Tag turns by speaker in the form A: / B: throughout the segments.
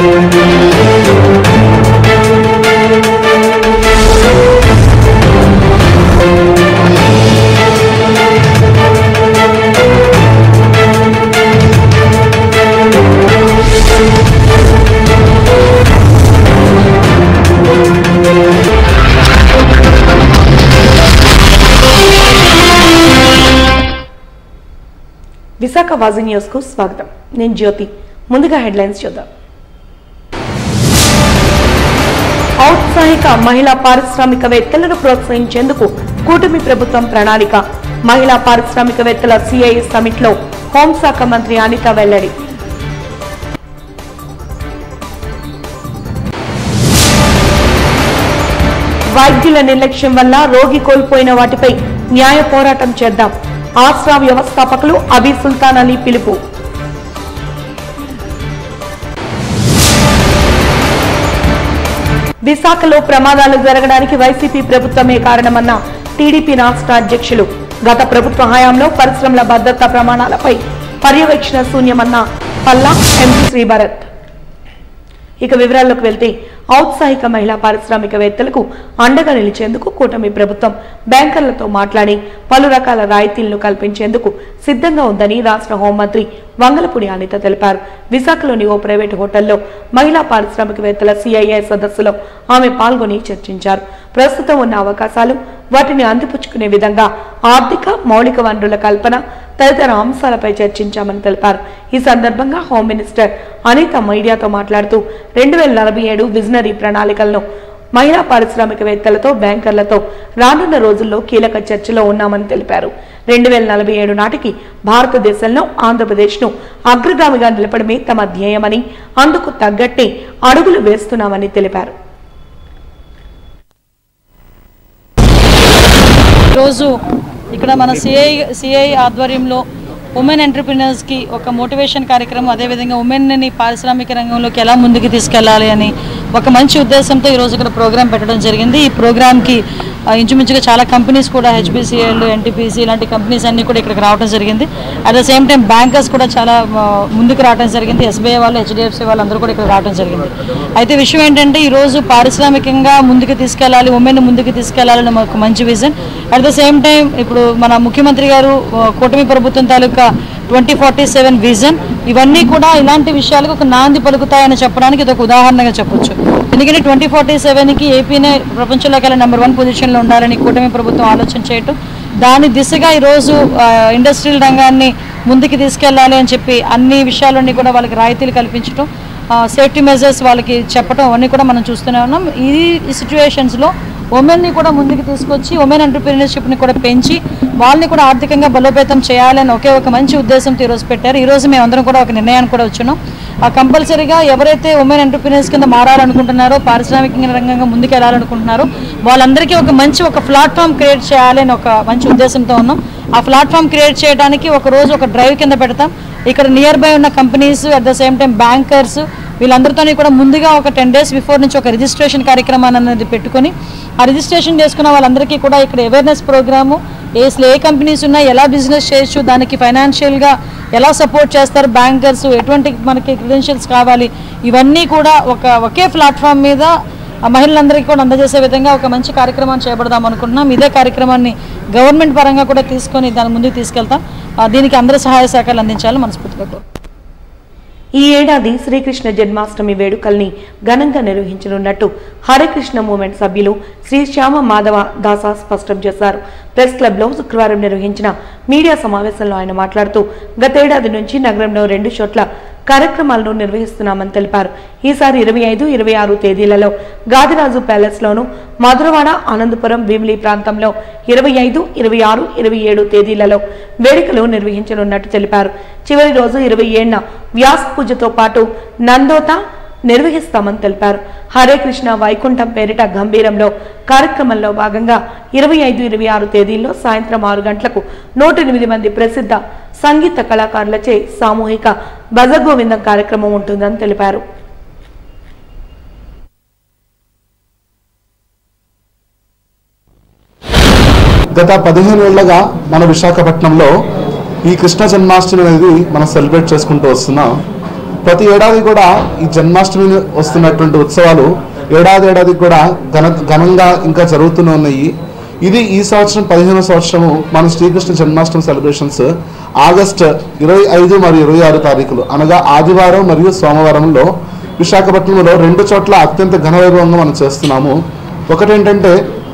A: Visakha వాజీ news కు స్వాగతం నేను జ్యోతి ముందుగా హెడ్లైన్స్ చూద్దాం ఔత్సాహిక మహిళా పారిశ్రామికవేత్తలను ప్రోత్సహించేందుకు కూటమి ప్రభుత్వం ప్రణాళిక మహిళా పారిశ్రామికవేత్తల సిఐ సమిట్ లో హోంశాఖ మంత్రి అనిత వెల్లడి వైద్యుల నిర్లక్ష్యం వల్ల రోగి కోల్పోయిన వాటిపై న్యాయ పోరాటం చేద్దాం ఆస్రా వ్యవస్థాపకులు అబీ సుల్తాన్ అలీ పిలుపు విశాఖలో ప్రమాదాలు జరగడానికి వైసీపీ ప్రభుత్వమే కారణమన్న టీడీపీ రాష్ట్ర అధ్యక్షులు గత ప్రభుత్వ హయాంలో పరిశ్రమల భద్రతా ప్రమాణాలపై పర్యవేక్షణ శూన్యమన్న పల్లా ఎంపీ శ్రీభరత్ ఇక వివరాల్లోకి వెళ్తే ఔత్సాహిక మహిళా పారిశ్రామికవేత్తలకు అండగా నిలిచేందుకు కూటమి ప్రభుత్వం బ్యాంకర్లతో మాట్లాడి పలు రకాల రాయితీలను కల్పించేందుకు సిద్ధంగా ఉందని రాష్ట్ర హోంమంత్రి వంగలపూడి అనిత తెలిపారు విశాఖలోని ఓ ప్రైవేటు హోటల్లో మహిళా పారిశ్రామికవేత్తల సిఐఐ సదస్సులో ఆమె పాల్గొని చర్చించారు ప్రస్తుతం ఉన్న అవకాశాలు వాటిని అందిపుచ్చుకునే విధంగా ఆర్థిక మౌలిక వనరుల కల్పన తదితర అంశాలపై చర్చించామని తెలిపారు ఈ సందర్భంగా హోమ్ మినిస్టర్ అనిత మీడియాతో మాట్లాడుతూ రెండు వేల నలభై ఏడు విజనరీ ప్రణాళికలను మహిళా పారిశ్రామికవేత్తలతో బ్యాంకర్లతో రానున్న రోజుల్లో కీలక చర్చలో ఉన్నామని తెలిపారు రెండు వేల నలభై ఏడు నాటికి భారతదేశంలో ఆంధ్రప్రదేశ్ను అగ్రగామిగా నిలపడమే తమ ధ్యేయమని అందుకు తగ్గట్టే అడుగులు వేస్తున్నామని తెలిపారు
B: ఈరోజు ఇక్కడ మన సిఐ సిఐ ఆధ్వర్యంలో ఉమెన్ ఎంటర్ప్రినర్స్కి ఒక మోటివేషన్ కార్యక్రమం అదేవిధంగా ఉమెన్ని పారిశ్రామిక రంగంలోకి ఎలా ముందుకు తీసుకెళ్లాలి అని ఒక మంచి ఉద్దేశంతో ఈరోజు ఇక్కడ ప్రోగ్రామ్ పెట్టడం జరిగింది ఈ ప్రోగ్రామ్కి ఆ, ఇంచుమించుగా చాలా కంపెనీస్ కూడా హెచ్బిసిఎల్ ఎన్టీపీసీ ఇలాంటి కంపెనీస్ అన్నీ కూడా ఇక్కడికి రావడం జరిగింది at the same time bankers కూడా చాలా ఆ, ముందుకు రావడం జరిగింది ఎస్బీఐ వాళ్ళు హెచ్డిఎఫ్సి వాళ్ళు అందరూ కూడా ఇక్కడ రావడం జరిగింది అయితే విషయం ఏంటంటే ఈరోజు పారిశ్రామికంగా ముందుకు తీసుకెళ్లాలి ఉమెన్ ముందుకు తీసుకెళ్లాలని ఒక మంచి vision at the same time ఇప్పుడు మన ముఖ్యమంత్రి గారు ఆ, కూటమి ప్రభుత్వం తాలూకా ట్వంటీ ఫార్టీ సెవెన్ విజన్ ఇవన్నీ కూడా ఇలాంటి విషయాలకు ఒక నాంది పలుకుతాయని చెప్పడానికి ఇది ఒక ఉదాహరణగా చెప్పొచ్చు ఎందుకంటే ట్వంటీ ఫార్టీ సెవెన్కి ఏపీనే ప్రపంచంలోకి నెంబర్ వన్ పొజిషన్లో ఉండాలని కూటమి ప్రభుత్వం ఆలోచన చేయటం దాని దిశగా ఈరోజు ఆ, ఇండస్ట్రియల్ రంగాన్ని ముందుకు తీసుకెళ్లాలి అని చెప్పి అన్ని విషయాలన్నీ కూడా వాళ్ళకి రాయితీలు కల్పించడం సేఫ్టీ మెజర్స్ వాళ్ళకి చెప్పడం అవన్నీ కూడా మనం చూస్తూనే ఉన్నాం ఈ సిచ్యువేషన్స్లో ఉమెన్ని కూడా ముందుకు తీసుకొచ్చి ఉమెన్ ఎంటర్ప్రీనర్షిప్ని కూడా పెంచి వాళ్ళని కూడా ఆర్థికంగా బలోపేతం చేయాలని ఒకే ఒక మంచి ఉద్దేశంతో ఈరోజు పెట్టారు ఈరోజు మేము అందరం కూడా ఒక నిర్ణయానికి కూడా వచ్చున్నాం ఆ కంపల్సరీగా ఎవరైతే ఉమెన్ ఎంటర్ప్రీనర్స్ కింద మారాలనుకుంటున్నారో పారిశ్రామిక రంగంగా ముందుకు వెళ్ళాలనుకుంటున్నారో వాళ్ళందరికీ ఒక మంచి ఒక ప్లాట్ఫామ్ క్రియేట్ చేయాలని ఒక మంచి ఉద్దేశంతో ఉన్నాం ఆ ప్లాట్ఫామ్ క్రియేట్ చేయడానికి ఒక రోజు ఒక డ్రైవ్ కింద పెడతాం ఇక్కడ నియర్ బై ఉన్న companies at the same time bankers వీళ్ళందరితో కూడా ముందుగా ఒక టెన్ డేస్ బిఫోర్ నుంచి ఒక రిజిస్ట్రేషన్ కార్యక్రమాన్ని అనేది పెట్టుకొని ఆ రిజిస్ట్రేషన్ చేసుకున్న వాళ్ళందరికీ కూడా ఇక్కడ అవేర్నెస్ ప్రోగ్రాము ఏ ఏ కంపెనీస్ ఉన్నాయి ఎలా బిజినెస్ చేయొచ్చు దానికి ఫైనాన్షియల్గా ఎలా సపోర్ట్ చేస్తారు బ్యాంకర్స్ ఎటువంటి మనకి క్రెడెన్షియల్స్ కావాలి ఇవన్నీ కూడా ఒక ఒకే ప్లాట్ఫామ్ మీద ఆ మహిళలందరికీ కూడా అందజేసే విధంగా ఒక మంచి కార్యక్రమాన్ని చేపడదాం అనుకుంటున్నాం ఇదే కార్యక్రమాన్ని గవర్నమెంట్ పరంగా కూడా తీసుకొని దాని ముందుకు తీసుకెళ్తాం ఆ, దీనికి అందరి సహాయ సహకారాలు అందించాలని మనస్ఫూర్తిగా కోరుకుంటున్నాం.
A: ఈ ఏడాది శ్రీకృష్ణ జన్మాష్టమి వేడుకల్ని ఘనంగా నిర్వహించనున్నట్టు హరికృష్ణ మూమెంట్ సభ్యులు శ్రీ శ్యామ మాధవ దాసా స్పష్టం చేశారు ప్రెస్ క్లబ్లో శుక్రవారం నిర్వహించిన మీడియా సమావేశంలో ఆయన మాట్లాడుతూ గతేడాది నుంచి నగరంలో రెండు చోట్ల కార్యక్రమాలను నిర్వహిస్తున్నామని తెలిపారు ఈసారి ఇరవై ఐదు ఇరవై ఆరు తేదీలలో గాదిరాజు ప్యాలెస్లోను మధురవాడ ఆనందపురం భీమిలి ప్రాంతంలో ఇరవై ఐదు ఇరవై ఆరు ఇరవై ఏడు తేదీలలో వేడుకలు నిర్వహించనున్నట్టు తెలిపారు చివరి రోజు ఇరవై ఏడున వ్యాస పూజతో పాటు నందోత నిర్వహిస్తామని తెలిపారు హరే కృష్ణ వైకుంఠం పేరిట గంభీరంలో కార్యక్రమంలో భాగంగా ఇరవై ఐదు ఇరవై ఆరు తేదీల్లో సాయంత్రం ఆరు గంటలకు నూట ఎనిమిది మంది ప్రసిద్ధ సంగీత కళాకారులచే సామూహిక భజగోవిందం కార్యక్రమం ఉంటుందని తెలిపారు
C: గత పదిహేను ఏళ్లుగా మన విశాఖపట్నంలో ఈ కృష్ణ జన్మాష్టమి అనేది మనం సెలబ్రేట్ చేసుకుంటూ వస్తున్నాం ప్రతి ఏడాది కూడా ఈ జన్మాష్టమి వస్తున్నటువంటి ఉత్సవాలు ఏడాది ఏడాది కూడా ఘన ఘనంగా ఇంకా జరుగుతూనే ఉన్నాయి ఇది ఈ సంవత్సరం పదిహేను సంవత్సరము మన శ్రీకృష్ణ జన్మాష్టమి సెలబ్రేషన్స్ ఆగస్ట్ ఇరవై ఐదు మరియు ఇరవై ఆరు తారీఖులు అనగా ఆదివారం మరియు సోమవారంలో విశాఖపట్నంలో రెండు చోట్ల అత్యంత ఘనవైభవంగా మనం చేస్తున్నాము ఒకటి ఏంటంటే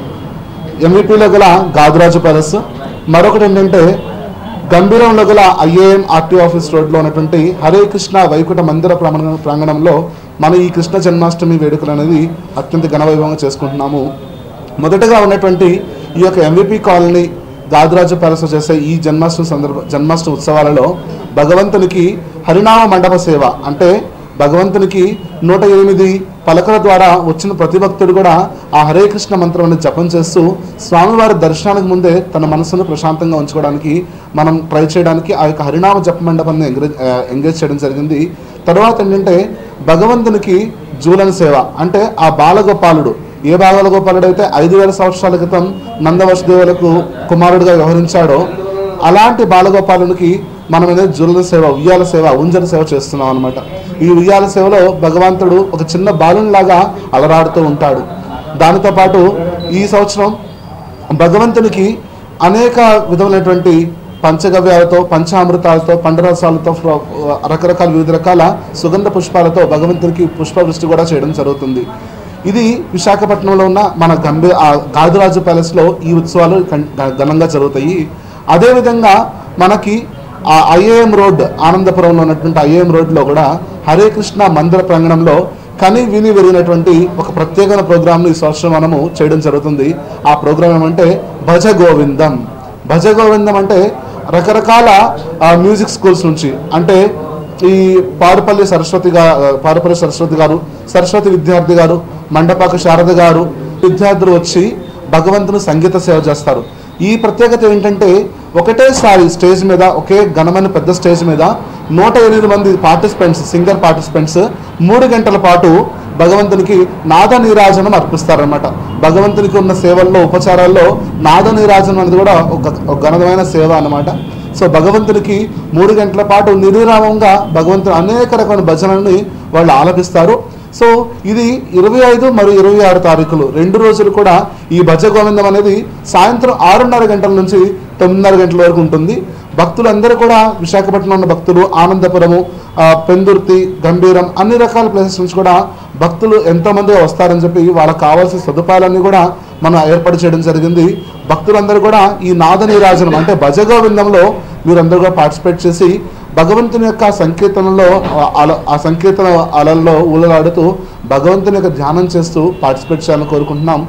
C: ఎంవిపిలో గల గాదురాజు ప్యాలెస్ మరొకటి ఏంటంటే గంభీరంలో గల ఐఏఎం ఆర్టీ ఆఫీస్ రోడ్లో ఉన్నటువంటి హరే కృష్ణ వైకుంఠ మందిర ప్రాంగణ ప్రాంగణంలో మన ఈ కృష్ణ జన్మాష్టమి వేడుకలు అనేది అత్యంత ఘనవైభవంగా చేసుకుంటున్నాము మొదటగా ఉన్నటువంటి ఈ యొక్క ఎంవిపి కాలనీ గాదురాజు ప్యాలెస్లో చేసే ఈ జన్మాష్టమి సందర్భ జన్మాష్టమి ఉత్సవాలలో భగవంతునికి హరినామ మండప సేవ అంటే భగవంతునికి నూట ఎనిమిది పలకల ద్వారా వచ్చిన ప్రతి భక్తుడు కూడా ఆ హరే కృష్ణ మంత్రాన్ని జపం చేస్తూ స్వామివారి దర్శనానికి ముందే తన మనసును ప్రశాంతంగా ఉంచుకోవడానికి మనం ట్రై చేయడానికి ఆ యొక్క హరినామ జప మండపాన్ని ఎంకరేజ్ ఎంగేజ్ చేయడం జరిగింది తర్వాత ఏంటంటే భగవంతునికి జూలన సేవ అంటే ఆ బాలగోపాలుడు ఏ బాలగోపాలుడు అయితే ఐదు వేల సంవత్సరాల క్రితం నందవసుదేవులకు కుమారుడిగా వ్యవహరించాడో అలాంటి బాలగోపాలునికి మనం అనేది జుర్ల సేవ ఉయ్యాల సేవ ఉంజల సేవ చేస్తున్నాం అనమాట ఈ ఉయ్యాల సేవలో భగవంతుడు ఒక చిన్న బాలునిలాగా అలరాడుతూ ఉంటాడు దానితో పాటు ఈ సంవత్సరం భగవంతునికి అనేక విధమైనటువంటి పంచగవ్యాలతో పంచామృతాలతో పండరసాలతో ఫ్ర- రకరకాల వివిధ రకాల సుగంధ పుష్పాలతో భగవంతునికి పుష్పవృష్టి కూడా చేయడం జరుగుతుంది ఇది విశాఖపట్నంలో ఉన్న మన గంభీర ఆ గాదురాజు ప్యాలెస్లో ఈ ఉత్సవాలు కన్- ఘ- ఘనంగా జరుగుతాయి అదేవిధంగా మనకి ఆ ఐఏఎం రోడ్ ఆనందపురంలో ఉన్నటువంటి ఐఏఎం రోడ్లో కూడా హరే కృష్ణ మందిర ప్రాంగణంలో కని విని వెరిగినటువంటి ఒక ప్రత్యేకమైన ప్రోగ్రామ్ను ఈ సంవత్సరం మనము చేయడం జరుగుతుంది ఆ ప్రోగ్రామ్ ఏమంటే భజ గోవిందం భజ గోవిందం అంటే రకరకాల ఆ, మ్యూజిక్ స్కూల్స్ నుంచి అంటే ఈ పారుపల్లి సరస్వతి గా- పారుపల్లి సరస్వతి గారు సరస్వతి విద్యార్థి గారు మండపాక శారద గారు విద్యార్థులు వచ్చి భగవంతుని సంగీత సేవ చేస్తారు ఈ ప్రత్యేకత ఏంటంటే ఒకటేసారి స్టేజ్ మీద ఒకే ఘనమైన పెద్ద స్టేజ్ మీద నూట ఎనిమిది మంది పార్టిసిపెంట్స్ సింగర్ పార్టిసిపెంట్స్ మూడు గంటల పాటు భగవంతునికి నాద నీరాజనం అర్పిస్తారనమాట భగవంతునికి ఉన్న సేవల్లో ఉపచారాల్లో నాద నీరాజనం అనేది కూడా ఒక ఒక ఘనమైన సేవ అన్నమాట సో భగవంతునికి మూడు గంటల పాటు నిర్విరామంగా భగవంతుని అనేక రకమైన భజనల్ని వాళ్ళు ఆలపిస్తారు సో ఇది ఇరవై ఐదు మరియు ఇరవై ఆరు తారీఖులు రెండు రోజులు కూడా ఈ భజ గోవిందం అనేది సాయంత్రం ఆరున్నర గంటల నుంచి తొమ్మిదిన్నర గంటల వరకు ఉంటుంది భక్తులందరూ కూడా విశాఖపట్నంలో ఉన్న భక్తులు ఆనందపురము ఆ, పెందుర్తి గంభీరం అన్ని రకాల ప్లేసెస్ నుంచి కూడా భక్తులు ఎంతోమంది వస్తారని చెప్పి వాళ్ళకి కావాల్సిన సదుపాయాలన్నీ కూడా మనం ఏర్పాటు చేయడం జరిగింది భక్తులందరూ కూడా ఈ నాద నీరాజనం అంటే భజ గోవిందంలో మీరందరూ కూడా పార్టిసిపేట్ చేసి భగవంతుని యొక్క సంకీర్తనలో ఆ అల ఆ సంకీర్తన అలల్లో ఊలలాడుతూ భగవంతుని యొక్క ధ్యానం చేస్తూ పార్టిసిపేట్ చేయాలని కోరుకుంటున్నాం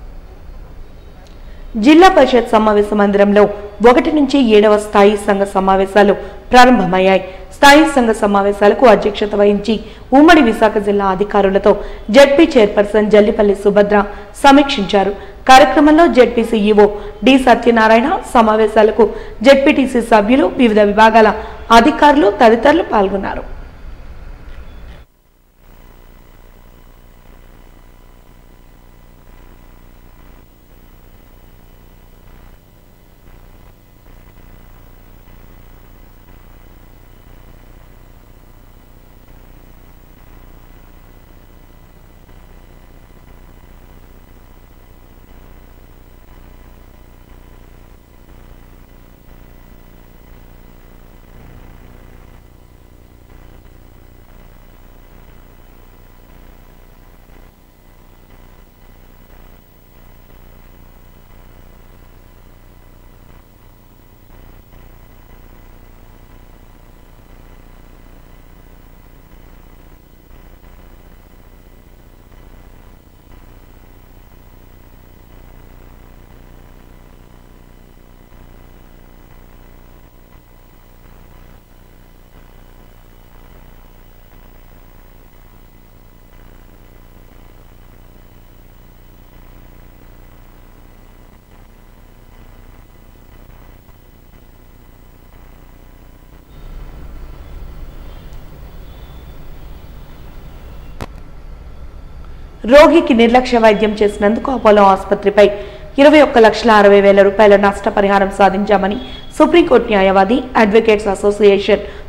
A: జిల్లా పరిషత్ సమావేశ మందిరంలో ఒకటి నుంచి ఏడవ స్థాయి సంఘ సమావేశాలు ప్రారంభమయ్యాయి స్థాయి సంఘ సమావేశాలకు అధ్యక్షత వహించి ఉమ్మడి విశాఖ జిల్లా అధికారులతో జడ్పీ చైర్పర్సన్ జల్లిపల్లి సుభద్ర సమీక్షించారు కార్యక్రమంలో జడ్పీ సీఈఓ డి సత్యనారాయణ సమావేశాలకు జడ్పీటీసీ సభ్యులు వివిధ విభాగాల అధికారులు తదితరులు పాల్గొన్నారు రోగికి నిర్లక్ష్య వైద్యం చేసినందుకు అపోలో ఆసుపత్రిపై ఇరవై ఒక్క లక్షల అరవై వేల రూపాయల నష్టపరిహారం సాధించామని సుప్రీంకోర్టు న్యాయవాది advocates association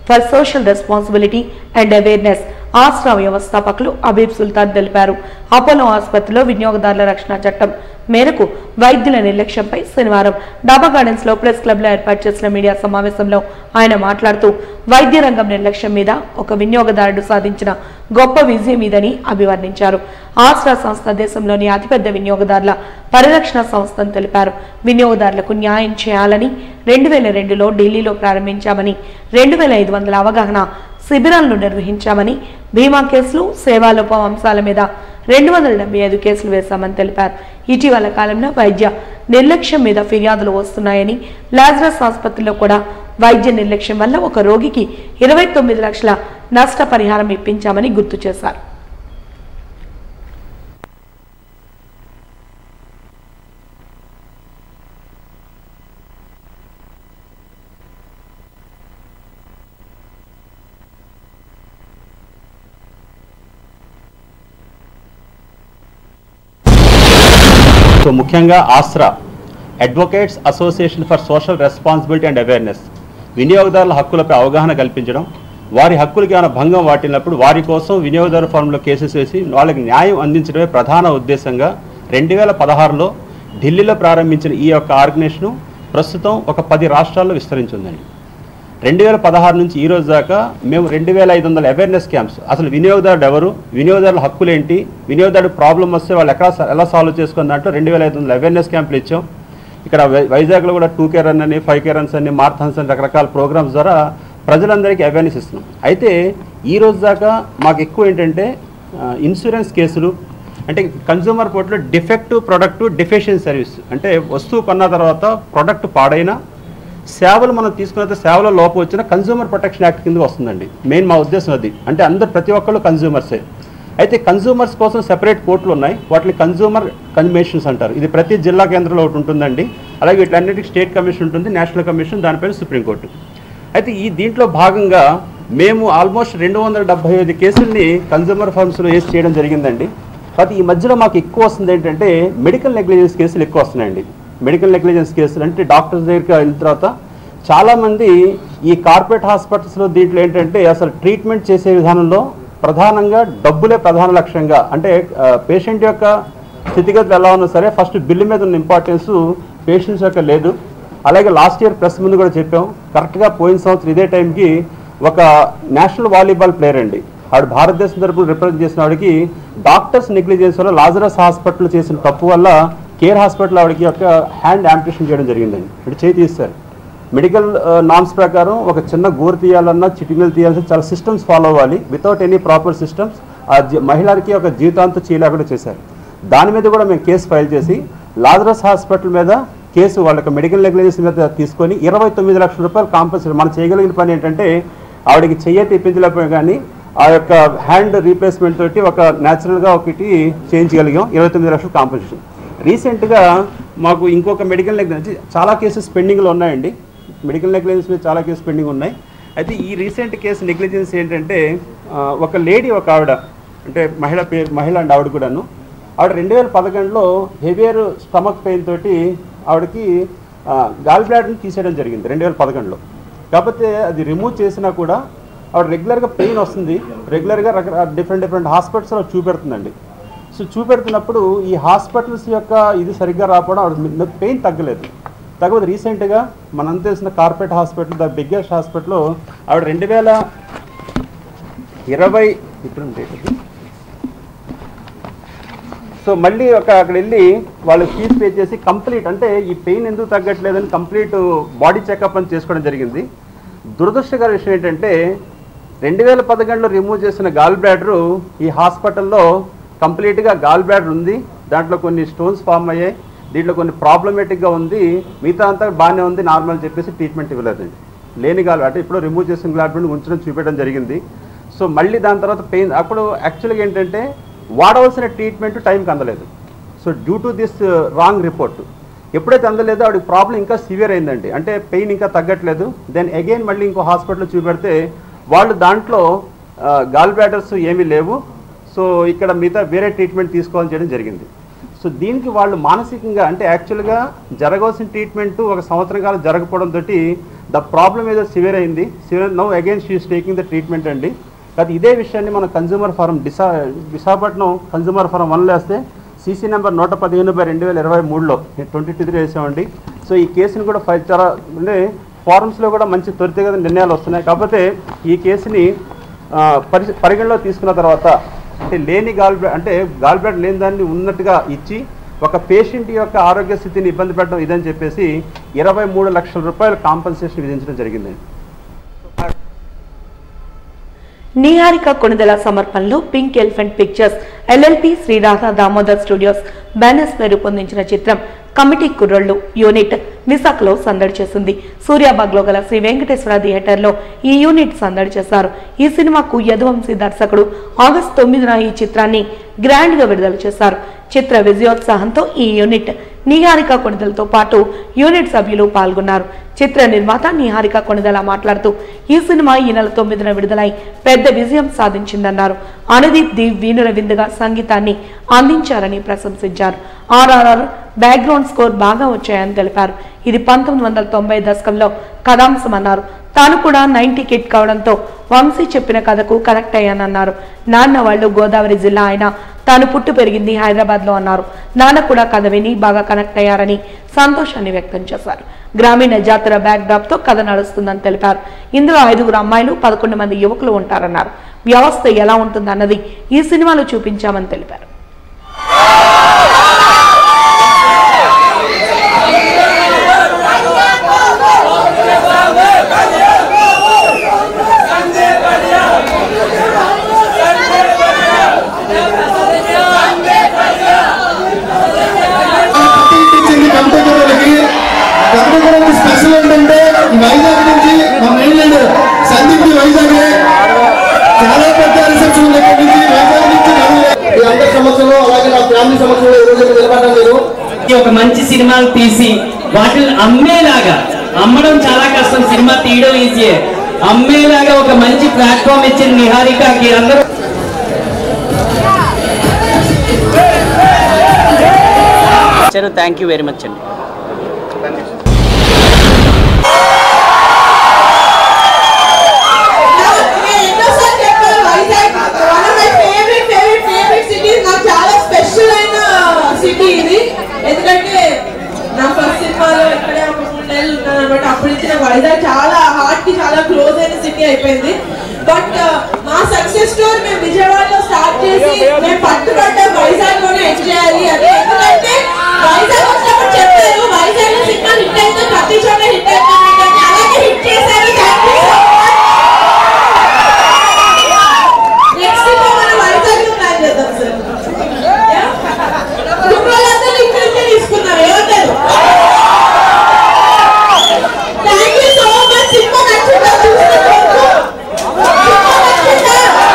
A: for social responsibility and awareness Asra వ్యవస్థాపకులు అబీబ్ సుల్తాన్ తెలిపారు అపోలో ఆసుపత్రిలో వినియోగదారుల రక్షణ చట్టం మేరకు వైద్యుల నిర్లక్ష్యంపై శనివారం డాబా గార్డెన్స్ లో ప్రెస్ క్లబ్ లో ఏర్పాటు చేసిన మీడియా సమావేశంలో ఆయన మాట్లాడుతూ వైద్య రంగం నిర్లక్ష్యం మీద ఒక వినియోగదారుడు సాధించిన గొప్ప విజయం ఇదని అభివర్ణించారు ఆస్ట్రా సంస్థ దేశంలోని అతిపెద్ద వినియోగదారుల పరిరక్షణ సంస్థ అని తెలిపారు వినియోగదారులకు న్యాయం చేయాలని రెండు వేల రెండులో ఢిల్లీలో ప్రారంభించామని రెండు వేల ఐదు వందల అవగాహన శిబిరాలను నిర్వహించామని బీమా కేసులు సేవాలోపం అంశాల మీద రెండు వందల డెబ్బై ఐదు కేసులు వేశామని తెలిపారు ఇటీవల కాలంలో వైద్య నిర్లక్ష్యం మీద ఫిర్యాదులు వస్తున్నాయని లాజరస్ ఆసుపత్రిలో కూడా వైద్య నిర్లక్ష్యం వల్ల ఒక రోగికి ఇరవై తొమ్మిది లక్షల నష్టపరిహారం ఇప్పించామని గుర్తు చేశారు
D: సో ముఖ్యంగా Asra advocates association for social responsibility and awareness వినియోగదారుల హక్కులపై అవగాహన కల్పించడం వారి హక్కులకి ఏమైనా భంగం వాటిల్లినప్పుడు వారి కోసం వినియోగదారు ఫారంలో కేసెస్ వేసి వాళ్ళకి న్యాయం అందించడమే ప్రధాన ఉద్దేశంగా రెండు వేల పదహారులో ఢిల్లీలో ప్రారంభించిన ఈ యొక్క ఆర్గనైజేషను ప్రస్తుతం ఒక పది రాష్ట్రాల్లో విస్తరించిందండి రెండు వేల పదహారు నుంచి ఈ రోజు దాకా మేము రెండు వేల ఐదు వందల అవేర్నెస్ క్యాంప్స్ అసలు వినియోగదారుడు ఎవరు వినియోగదారుల హక్కులు ఏంటి వినియోగదారుడు ప్రాబ్లం వస్తే వాళ్ళు ఎక్కడ ఎలా సాల్వ్ చేసుకున్న దాంట్లో రెండు వేల ఐదు వందల అవేర్నెస్ క్యాంపులు ఇచ్చాం ఇక్కడ వై- వైజాగ్లో కూడా టూ కే రన్ అని ఫైవ్ కే రన్స్ అని మార్థన్స్ అని రకరకాల ప్రోగ్రామ్స్ ద్వారా ప్రజలందరికీ అవేర్నెస్ ఇస్తున్నాం అయితే ఈ రోజు దాకా మాకు ఎక్కువ ఏంటంటే ఆ, ఇన్సూరెన్స్ కేసులు అంటే కన్జ్యూమర్ కోర్టులో డిఫెక్టివ్ ప్రొడక్ట్ డిఫెషియన్ సర్వీస్ అంటే వస్తువు కొన్న తర్వాత ప్రొడక్ట్ పాడైనా సేవలు మనం తీసుకున్న సేవల లోపం వచ్చిన కన్జ్యూమర్ ప్రొటెక్షన్ యాక్ట్ కింద వస్తుందండి మెయిన్ మా ఉద్దేశం అది అంటే అందరు ప్రతి ఒక్కళ్ళు కన్జ్యూమర్సే అయితే కన్జ్యూమర్స్ కోసం సెపరేట్ కోర్టులు ఉన్నాయి వాటిని కన్జ్యూమర్ కన్వెన్షన్స్ అంటారు ఇది ప్రతి జిల్లా కేంద్రంలో ఒకటి ఉంటుందండి అలాగే వీటిలన్నిటికీ స్టేట్ కమిషన్ ఉంటుంది నేషనల్ కమిషన్ దానిపైన సుప్రీంకోర్టు అయితే ఈ దీంట్లో భాగంగా మేము ఆల్మోస్ట్ రెండు వందల డెబ్బై ఐదు కేసుల్ని కన్జ్యూమర్ ఫార్మ్స్లో వేసి చేయడం జరిగిందండి కాబట్టి ఈ మధ్యలో మాకు ఎక్కువ వస్తుంది ఏంటంటే మెడికల్ నెగ్లిజెన్స్ కేసులు ఎక్కువ వస్తున్నాయండి మెడికల్ నెగ్లిజెన్స్ కేసులు అంటే డాక్టర్స్ దగ్గరికి వెళ్ళిన తర్వాత చాలామంది ఈ కార్పొరేట్ హాస్పిటల్స్లో దీంట్లో ఏంటంటే అసలు ట్రీట్మెంట్ చేసే విధానంలో ప్రధానంగా డబ్బులే ప్రధాన లక్ష్యంగా అంటే పేషెంట్ యొక్క స్థితిగతులు ఎలా ఉన్నా సరే ఫస్ట్ బిల్లు మీద ఉన్న ఇంపార్టెన్స్ పేషెంట్స్ యొక్క లేదు అలాగే లాస్ట్ ఇయర్ ప్రెస్ ముందు కూడా చెప్పాం కరెక్ట్గా పోయిన సంవత్సరం ఇదే టైంకి ఒక నేషనల్ వాలీబాల్ ప్లేయర్ అండి ఆవిడ భారతదేశం తరపున రిప్రజెంట్ చేసిన ఆవిడకి డాక్టర్స్ నెగ్లిజెన్స్ వల్ల లాజరస్ హాస్పిటల్ చేసిన తప్పు వల్ల కేర్ హాస్పిటల్ ఆవిడకి ఒక హ్యాండ్ యాంపిటేషన్ చేయడం జరిగిందండి అంటే చేయి తీస్తారు మెడికల్ నామ్స్ ప్రకారం ఒక చిన్న గోరు తీయాలన్నా చిటికలు తీయాలన్నా చాలా సిస్టమ్స్ ఫాలో అవ్వాలి వితౌట్ ఎనీ ప్రాపర్ సిస్టమ్స్ ఆ జీ- మహిళకి ఒక జీవితాంతం చేయలేకుండా చేశారు దాని మీద కూడా మేము కేసు ఫైల్ చేసి లాజరస్ హాస్పిటల్ మీద కేసు వాళ్ళకి మెడికల్ నెగ్లిజెన్స్ మీద తీసుకొని ఇరవై తొమ్మిది లక్షల రూపాయలు కాంపల్సరీ మనం చేయగలిగిన పని ఏంటంటే ఆవిడకి చెయ్యి తెప్పించలేకపోయాం కానీ ఆ యొక్క హ్యాండ్ రీప్లేస్మెంట్ తోటి ఒక న్యాచురల్గా ఒకటి చేయించగలిగాం ఇరవై తొమ్మిది లక్షలు కాంపల్సేషన్ రీసెంట్గా మాకు ఇంకొక మెడికల్ నెగ్లిజెన్స్ చాలా కేసెస్ పెండింగ్లో ఉన్నాయండి మెడికల్ నెగ్లిజెన్స్ మీద చాలా కేసు పెండింగ్ ఉన్నాయి అయితే ఈ రీసెంట్ కేసు నెగ్లిజెన్స్ ఏంటంటే ఆ, ఒక లేడీ ఒక ఆవిడ అంటే మహిళ పేరు మహిళ అండి ఆవిడ కూడాను ఆవిడ రెండు వేల పదకొండులో హెవియర్ స్టమక్ పెయిన్ తోటి ఆవిడకి గాల్ బ్లాడర్ని తీసేయడం జరిగింది రెండు వేల పదకొండులో కాకపోతే అది రిమూవ్ చేసినా కూడా ఆవిడ రెగ్యులర్గా పెయిన్ వస్తుంది రెగ్యులర్గా రకరకాల డిఫరెంట్ డిఫరెంట్ హాస్పిటల్స్లో చూపెడుతుందండి సో చూపెడుతున్నప్పుడు ఈ హాస్పిటల్స్ యొక్క ఇది సరిగ్గా రాకపోవడం ఆవిడ పెయిన్ తగ్గలేదు తగ్గదు రీసెంట్గా మనంతా తెలిసిన కార్పొరేట్ హాస్పిటల్ ద బిగ్గెస్ట్ హాస్పిటల్లో ఆవిడ రెండు వేల ఇరవై ఇప్పుడు డేట్ ఇది. సో మళ్ళీ ఒక అక్కడ వెళ్ళి వాళ్ళు ఫీజు పే చేసి కంప్లీట్ అంటే ఈ పెయిన్ ఎందుకు తగ్గట్లేదని కంప్లీట్ బాడీ చెకప్ అని చేసుకోవడం జరిగింది దురదృష్టకర విషయం ఏంటంటే రెండు వేల పదకొండులో రిమూవ్ చేసిన గాల్ బ్లాడరు ఈ హాస్పిటల్లో కంప్లీట్గా గాల్ బ్లాడర్ ఉంది దాంట్లో కొన్ని స్టోన్స్ ఫామ్ అయ్యాయి దీంట్లో కొన్ని ప్రాబ్లమేటిక్గా ఉంది మిగతా అంతా బాగానే ఉంది నార్మల్ చెప్పేసి ట్రీట్మెంట్ ఇవ్వలేదండి లేని గాల్ అంటే ఇప్పుడు రిమూవ్ చేసిన గాల్ బ్లాడర్ ఉంచడం చూపించడం జరిగింది సో మళ్ళీ దాని తర్వాత పెయిన్ అప్పుడు యాక్చువల్గా ఏంటంటే వాడవలసిన ట్రీట్మెంట్ టైంకి అందలేదు so due to this wrong report ఎప్పుడైతే అందలేదో ఆవిడకి ప్రాబ్లం ఇంకా సివియర్ అయిందండి అంటే పెయిన్ ఇంకా తగ్గట్లేదు దెన్ అగైన్ మళ్ళీ ఇంకో హాస్పిటల్లో చూపెడితే వాళ్ళు దాంట్లో గాల్ బ్లాడర్స్ ఏమీ లేవు సో ఇక్కడ మిగతా వేరే ట్రీట్మెంట్ తీసుకోవాలని చేయడం జరిగింది సో దీనికి వాళ్ళు మానసికంగా అంటే యాక్చువల్గా జరగాల్సిన ట్రీట్మెంట్ ఒక సంవత్సరం కాలం జరగకపోవడంతో ద ప్రాబ్లం ఏదో సివియర్ అయింది severe no again she is taking the treatment అండి కాదు ఇదే విషయాన్ని మన కన్జ్యూమర్ ఫారం డిసా విశాఖపట్నం కన్జ్యూమర్ ఫారం వన్లో వేస్తే సీసీ నెంబర్ నూట పదిహేను బై రెండు వేల ఇరవై మూడులో ట్వంటీ టూ త్రీ వేసామండి సో ఈ కేసుని కూడా ఫైల్ చాలా అంటే ఫారమ్స్లో కూడా మంచి త్వరితగత నిర్ణయాలు వస్తున్నాయి కాకపోతే ఈ కేసుని ఆ, పరి పరిగణలో తీసుకున్న తర్వాత అంటే లేని గాల్ బ్లా- అంటే గాల్ బ్లాడ్ లేని దాన్ని ఉన్నట్టుగా ఇచ్చి ఒక పేషెంట్ యొక్క ఆరోగ్య స్థితిని ఇబ్బంది పెట్టడం ఇదని చెప్పేసి ఇరవై మూడు లక్షల రూపాయల కాంపన్సేషన్ విధించడం జరిగిందండి
A: నిహారిక కొణిదల సమర్పణలో pink elephant pictures LLP Sri Radha Damodar studios banners పై రూపొందించిన చిత్రం కమిటీ కుర్రోళ్ళు యూనిట్ విశాఖలో సందడి చేసింది సూర్యాబాగ్లో గల శ్రీ వెంకటేశ్వర థియేటర్లో ఈ యూనిట్ సందడి చేశారు ఈ సినిమాకు యదువంశీ దర్శకుడు ఆగస్టు తొమ్మిదిన ఈ చిత్రాన్ని గ్రాండ్ గా విడుదల చేశారు చిత్ర విజయోత్సాహంతో ఈ యూనిట్ నిహారిక కొణిదలతో పాటు యూనిట్ సభ్యులు పాల్గొన్నారు చిత్ర నిర్మాత నిహారిక కొణిదల మాట్లాడుతూ ఈ సినిమా ఈ నెల తొమ్మిదిన విడుదలై పెద్ద విజయం సాధించిందన్నారు అనుదీప్ దీప్ వీణుల విందుగా సంగీతాన్ని అందించారని ప్రశంసించారు ఆర్ఆర్ఆర్ బ్యాక్గ్రౌండ్ స్కోర్ బాగా వచ్చాయని తెలిపారు ఇది పంతొమ్మిది వందల తొంభై దశకంలో కథాంశం అన్నారు తాను కూడా నైన్టీ కిట్ కావడంతో వంశీ చెప్పిన కథకు కనెక్ట్ అయ్యానన్నారు నాన్న వాళ్ళు గోదావరి జిల్లా అయినా తాను పుట్టు పెరిగింది హైదరాబాద్ లో అన్నారు నాన్న కూడా కథ విని బాగా కనెక్ట్ అయ్యారని సంతోషాన్ని వ్యక్తం చేశారు గ్రామీణ జాతర బ్యాక్ డ్రాప్ తో కథ నడుస్తుందని తెలిపారు ఇందులో ఐదుగురు అమ్మాయిలు పదకొండు మంది యువకులు ఉంటారన్నారు వ్యవస్థ ఎలా ఉంటుందన్నది ఈ సినిమాలో చూపించామని తెలిపారు
E: ఇచ్చింది కంపెనీలకి కంపెనీలకి స్పెషల్ ఏంటంటే ఈ వైజాగ్ నుంచి మా మెయిన్ సందీప్ వైజాగ్ చాలా పెద్ద రిసెప్షన్ దగ్గర నుంచి వైజాగ్ నుంచి నలుగురు. మీ అందరి సమక్షంలో అలాగే నా ఫ్యామిలీ సమక్షంలో ఈ రోజు నిలబడడం లేదు
F: ఈ ఒక మంచి సినిమాలు తీసి వాటిని అమ్మేలాగా అమ్మడం చాలా కష్టం సినిమా తీయడం ఈజీయే అమ్మేలాగా ఒక మంచి ప్లాట్ఫామ్ ఇచ్చిన నిహారికకి అందరూ థ్యాంక్ యూ వెరీ మచ్ అండి
G: నేను ఎన్నోసార్లు చెప్పాను Vizag one of my favourite favourite favourite cities నాకు చాలా స్పెషల్ అయిన సిటీ ఇది ఎందుకంటే నా ఫస్ట్ సినిమాలో ఇక్కడే ఒక మూడు నెలలు ఉన్నాను అనమాట అప్పటి నుంచి నాకు వైజాగ్ చాలా హార్ట్ కి చాలా క్లోజ్ అయిన సిటీ అయిపోయింది బట్ మా సక్సెస్ స్టోరీ మేము విజయవాడలో స్టార్ట్ చేసి మేము పట్టుబడ్డాం వైజాగ్ లోనే ఎండ్ చేయాలి అని ఎందుకంటే వైజాగ్ వచ్చినప్పుడు చెప్పారు వైజాగ్ లో సినిమా హిట్ అయితే ప్రతి చోట హిట్ అవుతుంది అలాగే హిట్ చేశారు thank you so much next ఇప్పుడు మనం వైజాగ్ లో ప్లాన్ చేద్దాం సార్ కుర్రోళ్ళందరూ ఇక్కడ నుంచే తీసుకున్నాం ఏమంటారు thank you so much cinema నచ్చిందా చూసినందుకు సినిమా నచ్చిందా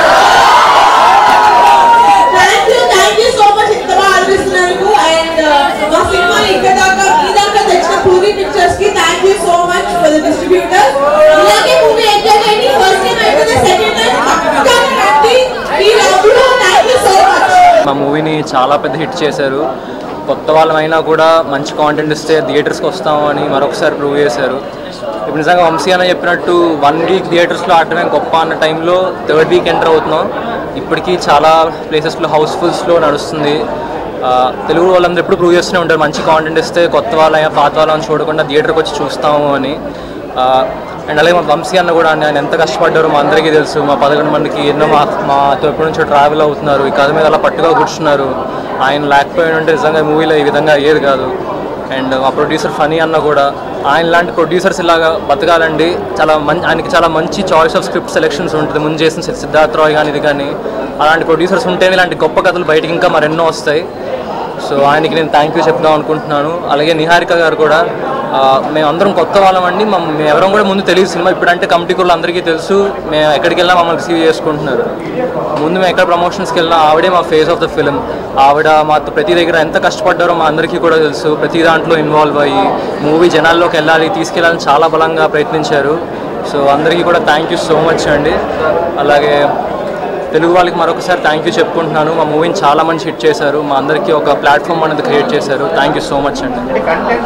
G: thank you thank you so much ఇంత బాగా ఆదరిస్తున్నందుకు అండ్ మా సినిమా ఇక్కడ దాకా మీ దాకా తెచ్చిన పూరి పిక్చర్స్ కి thank you so much for the distributor ఇలాగే మూవీ ఎంజాయ్ చేయండి ఫస్ట్ టైం అయిపోతే సెకండ్ టైం పక్కా రండి మీ love thank you so much
H: మా మూవీని చాలా పెద్ద హిట్ చేశారు కొత్త వాళ్ళమైనా కూడా మంచి కాంటెంట్ ఇస్తే థియేటర్స్కి వస్తాము అని మరొకసారి ప్రూవ్ చేశారు ఇప్పుడు నిజంగా వంశీ అన్న చెప్పినట్టు వన్ వీక్ థియేటర్స్లో ఆడటమే గొప్ప అన్న టైంలో థర్డ్ వీక్ ఎంటర్ అవుతున్నాం ఇప్పటికీ చాలా ప్లేసెస్లో హౌస్ఫుల్స్లో నడుస్తుంది ఆ, తెలుగు వాళ్ళందరూ ఎప్పుడు ప్రూవ్ చేస్తూనే ఉంటారు మంచి కాంటెంట్ ఇస్తే కొత్త వాళ్ళైనా పాత వాళ్ళని చూడకుండా థియేటర్కి వచ్చి చూస్తాము అని అండ్ అలాగే మా వంశీ అన్న కూడా ఆయన ఎంత కష్టపడ్డారో మా అందరికీ తెలుసు మా పదకొండు మందికి ఎన్నో మా మాతో ఎప్పటి నుంచో ట్రావెల్ అవుతున్నారు ఈ కథ మీద అలా పట్టుగా కూర్చున్నారు ఆయన లేకపోయి ఉంటే నిజంగా మూవీలో ఈ విధంగా అయ్యేది కాదు అండ్ మా ప్రొడ్యూసర్ ఫనీ అన్న కూడా ఆయన లాంటి ప్రొడ్యూసర్స్ ఇలాగా బతకాలండి చాలా మంచి ఆయనకి చాలా మంచి చాయిస్ ఆఫ్ స్క్రిప్ట్ సెలెక్షన్స్ ఉంటుంది ముందు చేసిన సి- సిద్ధార్థ్ రాయ్ కానీ ఇది కానీ అలాంటి ప్రొడ్యూసర్స్ ఉంటేనే ఇలాంటి గొప్ప కథలు బయటికి ఇంకా మరెన్నో వస్తాయి సో ఆయనకి నేను థ్యాంక్ యూ చెప్దాం అనుకుంటున్నాను అలాగే నిహారిక గారు కూడా ఆ, మేము అందరం కొత్త వాళ్ళం అండి మమ్- మేము ఎవరం కూడా ముందు తెలియదు సినిమా ఇప్పుడంటే కమిటీ కుర్లు అందరికీ తెలుసు మేము ఎక్కడికి వెళ్ళినా మమ్మల్ని రిసీవ్ చేసుకుంటున్నారు ముందు మేము ఎక్కడ ప్రమోషన్స్కి వెళ్ళినా ఆవిడే మా ఫేస్ ఆఫ్ ద ఫిలిం ఆవిడ మాతో ప్రతి దగ్గర ఎంత కష్టపడ్డారో మా అందరికీ కూడా తెలుసు ప్రతి దాంట్లో ఇన్వాల్వ్ అయ్యి మూవీ జనాల్లోకి వెళ్ళాలి తీసుకెళ్ళాలని చాలా బలంగా ప్రయత్నించారు సో అందరికీ కూడా థ్యాంక్ యూ సో మచ్ అండి అలాగే తెలుగు వాళ్ళకి మరొకసారి థ్యాంక్ యూ చెప్పుకుంటున్నాను మా మూవీని చాలా మంచి హిట్ చేశారు మా అందరికీ ఒక ప్లాట్ఫామ్ అనేది క్రియేట్ చేశారు థ్యాంక్ యూ సో మచ్ అండి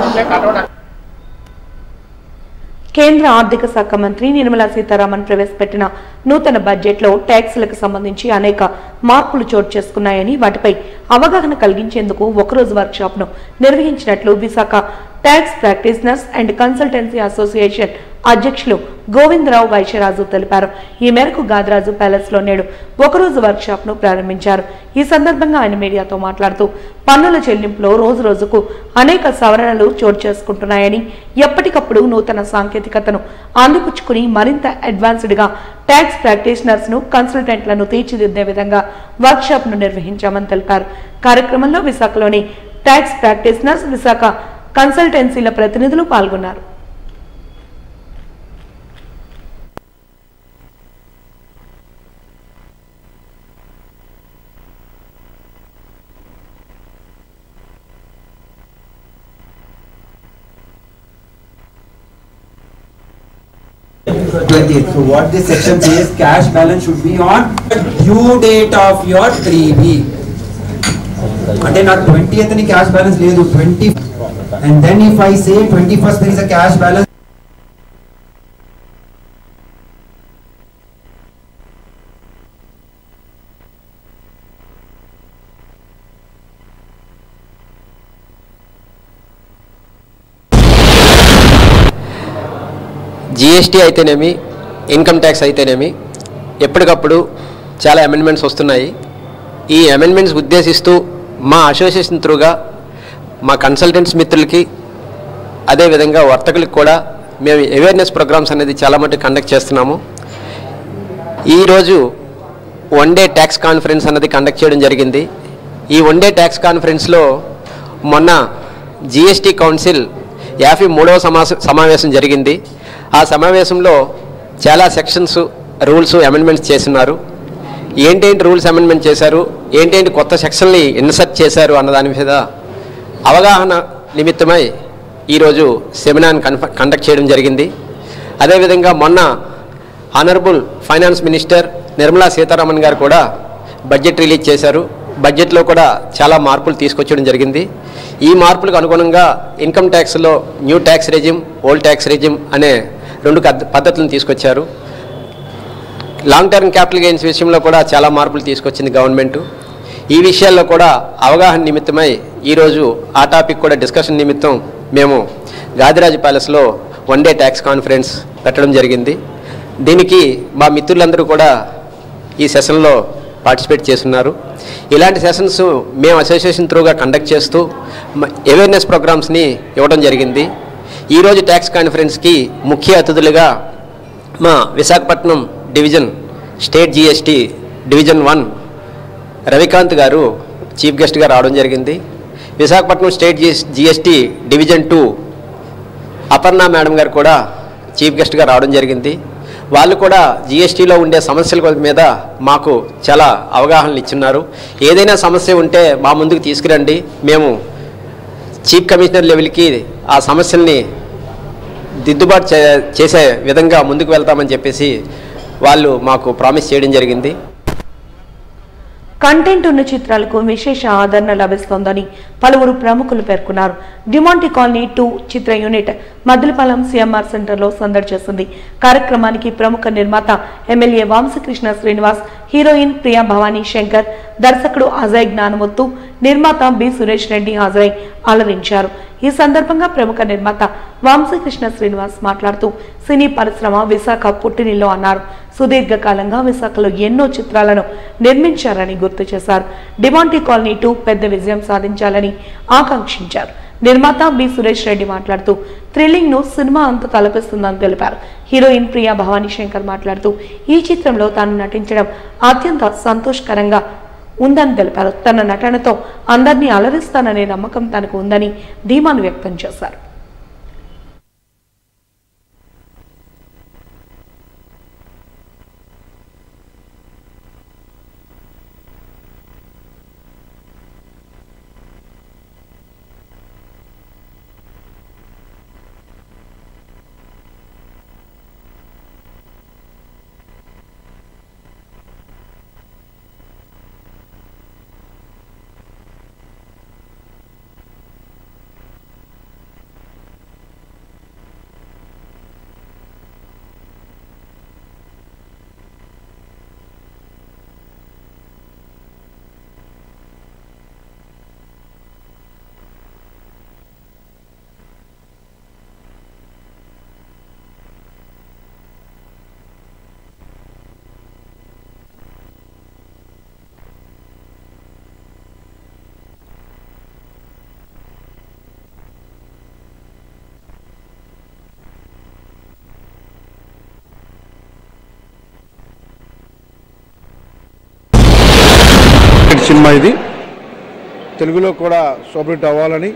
A: కేంద్ర ఆర్థిక శాఖ మంత్రి నిర్మలా సీతారామన్ ప్రవేశపెట్టిన నూతన బడ్జెట్లో ట్యాక్సులకు సంబంధించి అనేక మార్పులు చోటు చేసుకున్నాయని వాటిపై అవగాహన కలిగించేందుకు ఒకరోజు వర్క్షాప్ ను నిర్వహించినట్లు Visakha tax practitioners and consultancy association అధ్యక్షులు గోవిందరావు వైశ్యరాజు తెలిపారు ఈ మేరకు గాదరాజు ప్యాలెస్ లో నేడు ఒకరోజు వర్క్షాప్ ను ప్రారంభించారు ఈ సందర్భంగా ఆయన మీడియాతో మాట్లాడుతూ పన్నుల చెల్లింపులో రోజు రోజుకు అనేక సవరణలు చోటు చేసుకుంటున్నాయని ఎప్పటికప్పుడు నూతన సాంకేతికతను అందిపుచ్చుకుని మరింత అడ్వాన్స్డ్ గా ట్యాక్స్ ప్రాక్టీషనర్స్ ను కన్సల్టెంట్లను తీర్చిదిద్దే విధంగా వర్క్షాప్ ను నిర్వహించామని తెలిపారు కార్యక్రమంలో విశాఖలోని ట్యాక్స్ ప్రాక్టీషనర్స్ విశాఖ కన్సల్టెన్సీల ప్రతినిధులు పాల్గొన్నారు
I: twentieth. So what this section says, cash balance should be on due date of your three అంటే నాకు ట్వంటీ ని క్యాష్ బ్యాలెన్స్ లేదు twenty and then if I say twenty first there is a cash balance
J: GST అయితేనేమి income tax అయితేనేమి ఎప్పటికప్పుడు చాలా amendments వస్తున్నాయి ఈ అమెండ్మెంట్స్ ఉద్దేశిస్తూ మా అసోసియేషన్ త్రూగా మా కన్సల్టెంట్స్ మిత్రులకి అదేవిధంగా వర్తకులకు కూడా మేము అవేర్నెస్ ప్రోగ్రామ్స్ అనేది చాలా మటుకు కండక్ట్ చేస్తున్నాము ఈరోజు వన్ డే ట్యాక్స్ కాన్ఫరెన్స్ అన్నది కండక్ట్ చేయడం జరిగింది ఈ వన్ డే ట్యాక్స్ కాన్ఫరెన్స్లో మొన్న జిఎస్టీ కౌన్సిల్ యాభై మూడవ సమా సమావేశం జరిగింది ఆ సమావేశంలో చాలా సెక్షన్స్ రూల్స్ అమెండ్మెంట్స్ చేస్తున్నారు ఏంటేంటి రూల్స్ అమెండ్మెంట్ చేశారు ఏంటేంటి కొత్త సెక్షన్ని ఇన్సర్ట్ చేశారు అన్న దాని మీద అవగాహన నిమిత్తమై ఈరోజు సెమినార్ కన్ఫ కండక్ట్ చేయడం జరిగింది అదేవిధంగా మొన్న honourable finance minister Nirmala Sitharaman గారు కూడా బడ్జెట్ రిలీజ్ చేశారు బడ్జెట్లో కూడా చాలా మార్పులు తీసుకొచ్చడం జరిగింది ఈ మార్పులకు అనుగుణంగా ఇన్కమ్ ట్యాక్స్లో new tax regime old tax regime అనే రెండు కద్- పద్ధతులను తీసుకొచ్చారు లాంగ్ టర్మ్ క్యాపిటల్ గెయిన్స్ విషయంలో కూడా చాలా మార్పులు తీసుకొచ్చింది గవర్నమెంట్ ఈ విషయాల్లో కూడా అవగాహన నిమిత్తమై ఈరోజు ఆ టాపిక్ కూడా డిస్కషన్ నిమిత్తం మేము గాదిరాజు ప్యాలెస్లో వన్ డే ట్యాక్స్ కాన్ఫరెన్స్ పెట్టడం జరిగింది దీనికి మా మిత్రులందరూ కూడా ఈ సెషన్లో పార్టిసిపేట్ చేస్తున్నారు ఇలాంటి సెషన్స్ మేము అసోసియేషన్ త్రూగా కండక్ట్ చేస్తూ అవేర్నెస్ ప్రోగ్రామ్స్ని ఇవ్వడం జరిగింది ఈరోజు ట్యాక్స్ కాన్ఫరెన్స్కి ముఖ్య అతిథులుగా మా Visakhapatnam division state GST division one Ravikanth గారు చీఫ్ గెస్ట్గా రావడం జరిగింది Visakhapatnam state GS GST division two Aparna madam గారు కూడా చీఫ్ గెస్ట్గా రావడం జరిగింది వాళ్ళు కూడా జిఎస్టీలో ఉండే సమస్యల మీద మాకు చాలా అవగాహనలు ఇచ్చున్నారు ఏదైనా సమస్య ఉంటే మా ముందుకు తీసుకురండి మేము చీఫ్ కమిషనర్ లెవెల్కి ఆ సమస్యల్ని దిద్దుబాటు చే చేసే విధంగా ముందుకు వెళ్తామని చెప్పేసి వాళ్ళు మాకు ప్రామిస్ చేయడం జరిగింది
A: కంటెంట్ ఉన్న చిత్రాలకు విశేష ఆదరణ లభిస్తోందని పలువురు ప్రముఖులు పేర్కొన్నారు డిమాంటి కాలనీ టూ చిత్ర యూనిట్ మద్దిలపాలెం సిఎంఆర్ సెంటర్లో సందడి చేసింది కార్యక్రమానికి ప్రముఖ నిర్మాత ఎమ్మెల్యే వంశకృష్ణ శ్రీనివాస్ హీరోయిన్ ప్రియా భవానీ శంకర్ దర్శకుడు అజయ్ జ్ఞానముత్తు నిర్మాత బి సురేష్ రెడ్డి హాజరై అలరించారు ఈ సందర్భంగా ప్రముఖ నిర్మాత వంశకృష్ణ శ్రీనివాస్ మాట్లాడుతూ సినీ పరిశ్రమ విశాఖ పుట్టినిల్లు అన్నారు సుదీర్ఘకాలంగా విశాఖలో ఎన్నో చిత్రాలను నిర్మించారని గుర్తు చేశారు డిమాంటీ కాలనీ టూ పెద్ద విజయం సాధించాలని ఆకాంక్షించారు నిర్మాత బి సురేష్ రెడ్డి మాట్లాడుతూ థ్రిల్లింగ్ ను సినిమా అంత తలపిస్తుందని తెలిపారు హీరోయిన్ ప్రియా భవానీ శంకర్ మాట్లాడుతూ ఈ చిత్రంలో తాను నటించడం అత్యంత సంతోషకరంగా ఉందని తెలిపారు తన నటనతో అందరినీ అలరిస్తాననే నమ్మకం తనకు ఉందని ధీమాను వ్యక్తం చేశారు
K: సినిమా ఇది తెలుగులో కూడా సూపర్ హిట్ అవ్వాలని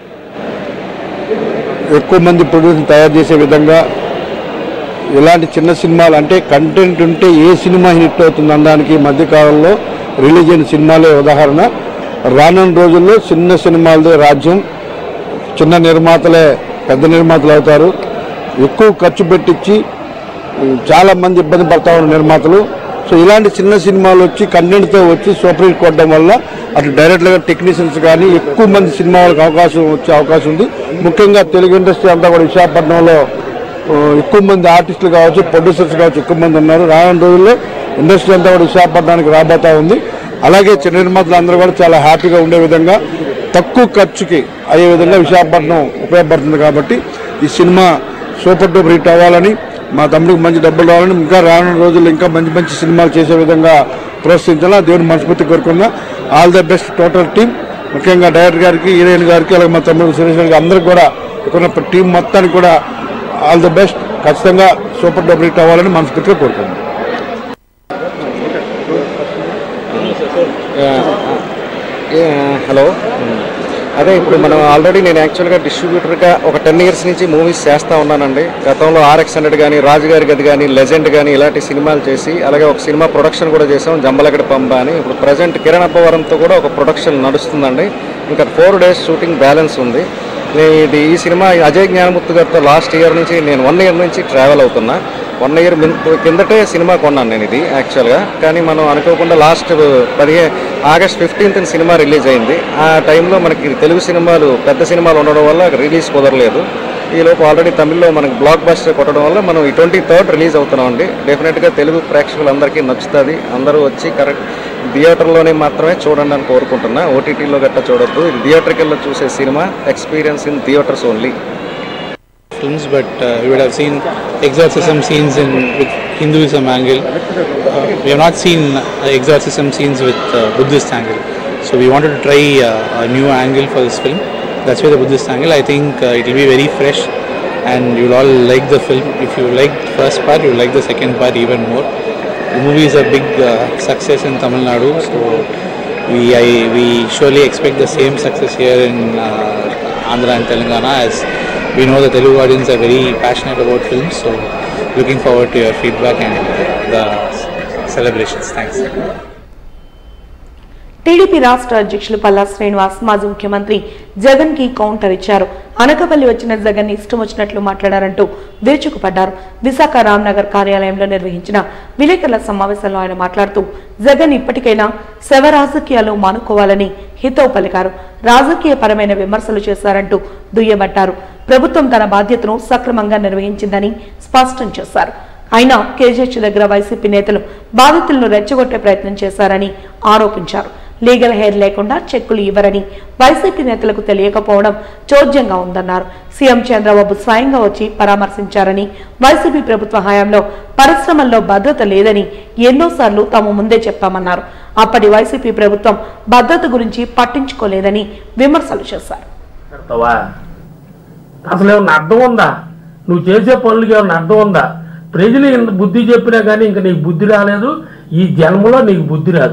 K: ఎక్కువ మంది ప్రొడ్యూసర్ తయారు చేసే విధంగా ఇలాంటి చిన్న సినిమాలు అంటే కంటెంట్ ఉంటే ఏ సినిమా హిట్ అవుతుంది అనడానికి ఈ మధ్యకాలంలో రిలీజ్ అయిన సినిమాలే ఉదాహరణ రానున్న రోజుల్లో చిన్న సినిమాలదే రాజ్యం చిన్న నిర్మాతలే పెద్ద నిర్మాతలు అవుతారు ఎక్కువ ఖర్చు పెట్టించి ఉమ్, చాలా మంది ఇబ్బంది పడతా ఉన్న నిర్మాతలు సో ఇలాంటి చిన్న సినిమాలు వచ్చి కంటెంట్తో వచ్చి సూపర్ హిట్ కొట్టడం వల్ల అటు డైరెక్ట్గా టెక్నీషియన్స్ కానీ ఎక్కువ మంది సినిమా వాళ్ళకి అవకాశం వచ్చే అవకాశం ఉంది ముఖ్యంగా తెలుగు ఇండస్ట్రీ అంతా కూడా విశాఖపట్నంలో ఆ, ఎక్కువ మంది ఆర్టిస్టులు కావచ్చు ప్రొడ్యూసర్స్ కావచ్చు ఎక్కువ మంది ఉన్నారు రానున్న రోజుల్లో ఇండస్ట్రీ అంతా కూడా విశాఖపట్నానికి రాబోతా ఉంది అలాగే చిన్న నిర్మాతలు అందరూ కూడా చాలా హ్యాపీగా ఉండే విధంగా తక్కువ ఖర్చుకి అయ్యే విధంగా విశాఖపట్నం ఉపయోగపడుతుంది కాబట్టి ఈ సినిమా సూపర్ డూపర్ హిట్ అవ్వాలని మా తమ్ముడికి మంచి డబ్బులు రావాలని ఇంకా రానున్న రోజుల్లో ఇంకా మంచి మంచి సినిమాలు చేసే విధంగా ప్రోత్సహించాలా దేవుని మనస్ఫూర్తి కోరుకున్నా all the best total team ముఖ్యంగా డైరెక్టర్ గారికి హీరోయిన్ గారికి అలాగే మా తమ్ముడు సురేష్ గారికి అందరికి కూడా ఇక్కడ టీం మొత్తానికి కూడా ఆల్ ద బెస్ట్ ఖచ్చితంగా సూపర్ డూపర్ హిట్ అవ్వాలని మనస్ఫూర్తిగా కోరుకున్నాను
L: హలో అదే ఇప్పుడు మనం ఆల్రెడీ నేను యాక్చువల్గా డిస్ట్రిబ్యూటర్గా ఒక టెన్ ఇయర్స్ నుంచి మూవీస్ చేస్తూ ఉన్నానండి గతంలో ఆర్ఎక్స్ హండ్రెడ్ కానీ రాజుగారి గది కానీ లెజెండ్ కానీ ఇలాంటి సినిమాలు చేసి అలాగే ఒక సినిమా ప్రొడక్షన్ కూడా చేసాం జంబలగడ పంప అని ఇప్పుడు ప్రజెంట్ కిరణ్ అబ్బవరంతో కూడా ఒక ప్రొడక్షన్ నడుస్తుందండి ఇంకా ఫోర్ డేస్ షూటింగ్ బ్యాలెన్స్ ఉంది నేను ఇది ఈ సినిమా అజయ్ జ్ఞానమూర్తి గారితో లాస్ట్ ఇయర్ నుంచి నేను వన్ ఇయర్ నుంచి ట్రావెల్ అవుతున్నా వన్ ఇయర్ కిందటే సినిమా కొన్నాను నేను ఇది యాక్చువల్గా కానీ మనం అనుకోకుండా లాస్ట్ పదిహే ఆగస్ట్ ఫిఫ్టీన్త్ సినిమా రిలీజ్ అయింది ఆ టైంలో మనకి తెలుగు సినిమాలు పెద్ద సినిమాలు ఉండడం వల్ల రిలీజ్ కుదరలేదు ఈలోపు ఆల్రెడీ తమిళ్లో మనకి బ్లాక్ బస్టర్ కొట్టడం వల్ల మనం ఈ ట్వంటీ థర్డ్ రిలీజ్ అవుతున్నాం అండి డెఫినెట్గా తెలుగు ప్రేక్షకులందరికీ నచ్చుతుంది అందరూ వచ్చి కరెక్ట్ థియేటర్లోనే మాత్రమే చూడండి అని కోరుకుంటున్నా ఓటీటీలో గట్టా చూడొద్దు ఇది థియేటర్కెళ్ళి చూసే cinema experience in theatres only
M: films, but uh, we would have seen exorcism scenes in with Hinduism angle. Uh, we have not seen uh, exorcism scenes with uh, Buddhist angle. So we wanted to try uh, a new angle for this film. That's why the Buddhist angle. I think uh, it will be very fresh, and you'll all like the film. If you like the first part, you'll like the second part even more. The movie is a big uh, success in Tamil Nadu, so we I, we surely expect the same success here in uh, Andhra and Telangana as we know the Telugu audience are very passionate about films. So looking forward to your feedback and the celebrations. Thanks.
A: TDP రాష్ట్ర అధ్యక్షులు పల్లా శ్రీనివాస్ మాజీ ముఖ్యమంత్రి జగన్ కి counter ఇచ్చారు అనకపల్లి వచ్చిన జగన్ ఇష్టం వచ్చినట్లు మాట్లాడారంటూ విరుచుకుపడ్డారు విశాఖ రామ్నగర్ కార్యాలయంలో నిర్వహించిన విలేకరుల సమావేశంలో ఆయన మాట్లాడుతూ జగన్ ఇప్పటికైనా శవ రాజకీయాలు మానుకోవాలని హితవు పలికారు రాజకీయ పరమైన విమర్శలు చేశారంటూ దుయ్యబట్టారు ప్రభుత్వం తన బాధ్యతను సక్రమంగా నిర్వహించిందని స్పష్టం చేశారు అయినా కేజీహెచ్ దగ్గర వైసీపీ నేతలు బాధితులను రెచ్చగొట్టే ప్రయత్నం చేశారని ఆరోపించారు లీగల్ హెయిర్ లేకుండా చెక్కులు ఇవ్వరని వైసీపీ నేతలకు తెలియకపోవడం చోద్యంగా ఉందన్నారు సీఎం చంద్రబాబు స్వయంగా వచ్చి పరామర్శించారని వైసీపీ ప్రభుత్వ హయాంలో పరిశ్రమల్లో భద్రత లేదని ఎన్నోసార్లు తాము ముందే చెప్పామన్నారు అప్పటి వైసీపీ ప్రభుత్వం భద్రత గురించి పట్టించుకోలేదని విమర్శలు చేశారు
N: పెడతావా అసలు ఏమన్నా అర్థం ఉందా నువ్వు చేసే పనులకి ఏమన్నా అర్థం ఉందా ప్రజలు ఇంత బుద్ధి చెప్పినా కానీ ఇంకా నీకు బుద్ధి రాలేదు ఈ జన్మలో నీకు బుద్ధి రాదు